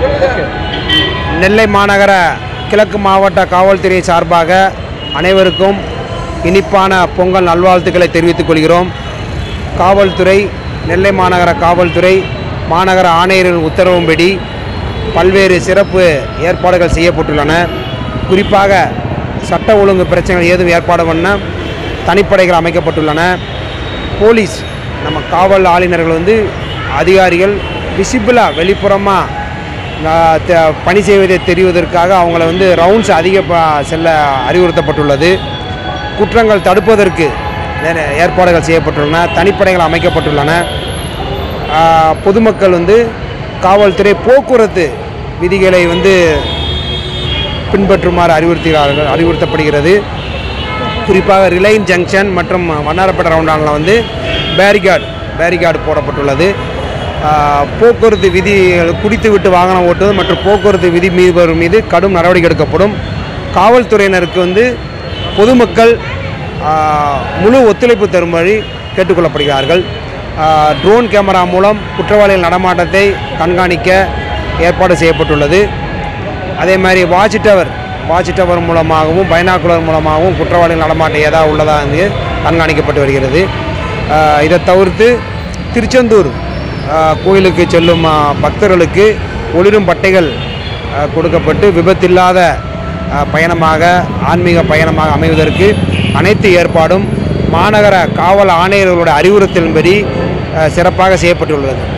நெல்லை மாநகர கிழக்கு மாவட்ட காவல்துறை சார்பாக அனைவருக்கும் இனிப்பான பொங்கல் நல்வாழ்த்துக்களை தெரிவித்துக் கொள்கிறோம் காவல்துறை நெல்லை மாநகர காவல்துறை மாநகர ஆணையரின் உத்தரவும்படி பல்வேறு சிறப்பு ஏற்பாடுகள் செய்யப்பட்டுள்ளன குறிப்பாக சட்ட ஒழுங்கு பிரச்சனைகள் ஏதும் ஏற்பாடு பண்ண தனிப்படைகள் அமைக்கப்பட்டுள்ளன போலீஸ் நம்ம காவல் ஆளுநர்கள் வந்து அதிகாரிகள் விசிபிளாக வெளிப்புறமாக ஆஹ் த- பணி செய்வதை தெரிவதற்காக அவங்கள வந்து ரவுண்ட்ஸ் அதிக ப- செல்ல அறிவுறுத்தப்பட்டுள்ளது குற்றங்கள் தடுப்பதற்கு நிறைய ஏற்பாடுகள் செய்யப்பட்டுள்ளன தனிப்படைகள் அமைக்கப்பட்டுள்ளன ஆஹ் பொதுமக்கள் வந்து காவல்துறை போக்குவரத்து விதிகளை வந்து பின்பற்றுமாறு அறிவுறுத்துகிறார்கள் அறிவுறுத்தப்படுகிறது குறிப்பாக ரிலையன்ஸ் ஜங்ஷன் மற்றும் வண்ணாரப்பேட்டை ரவுண்டானில் வந்து பேரிகார்டு பேரிகார்டு போடப்பட்டுள்ளது ஆஹ் போக்குவரத்து விதிகள் குடித்துவிட்டு வாகனம் ஓட்டுவது மற்றும் போக்குவரத்து விதி மீறுபவர் மீது கடும் நடவடிக்கை எடுக்கப்படும் காவல்துறையினருக்கு வந்து பொதுமக்கள் ஆஹ் முழு ஒத்துழைப்பு தரும்படி கேட்டுக்கொள்ளப்படுகிறார்கள் ஆஹ் ட்ரோன் கேமரா மூலம் குற்றவாளிகள் நடமாட்டத்தை கண்காணிக்க ஏற்பாடு செய்யப்பட்டுள்ளது அதே மாதிரி வாட்ச் டவர் வாட்ச் டவர் மூலமாகவும் பைனாக்குலர் மூலமாகவும் குற்றவாளிகள் நடமாட்டம் ஏதாவது உள்ளதா வந்து கண்காணிக்கப்பட்டு வருகிறது ஆஹ் இதை தவிர்த்து திருச்செந்தூர் ஆஹ் கோயிலுக்கு செல்லும் ஆஹ் பக்தர்களுக்கு ஒளிரும் பட்டைகள் ஆஹ் கொடுக்கப்பட்டு விபத்தில்லாத ஆஹ் பயணமாக ஆன்மீக பயணமாக அமைவதற்கு அனைத்து ஏற்பாடும் மாநகர காவல் ஆணையர்களுடைய அறிவுறுத்தலின்படி ஆஹ் சிறப்பாக செய்யப்பட்டுள்ளது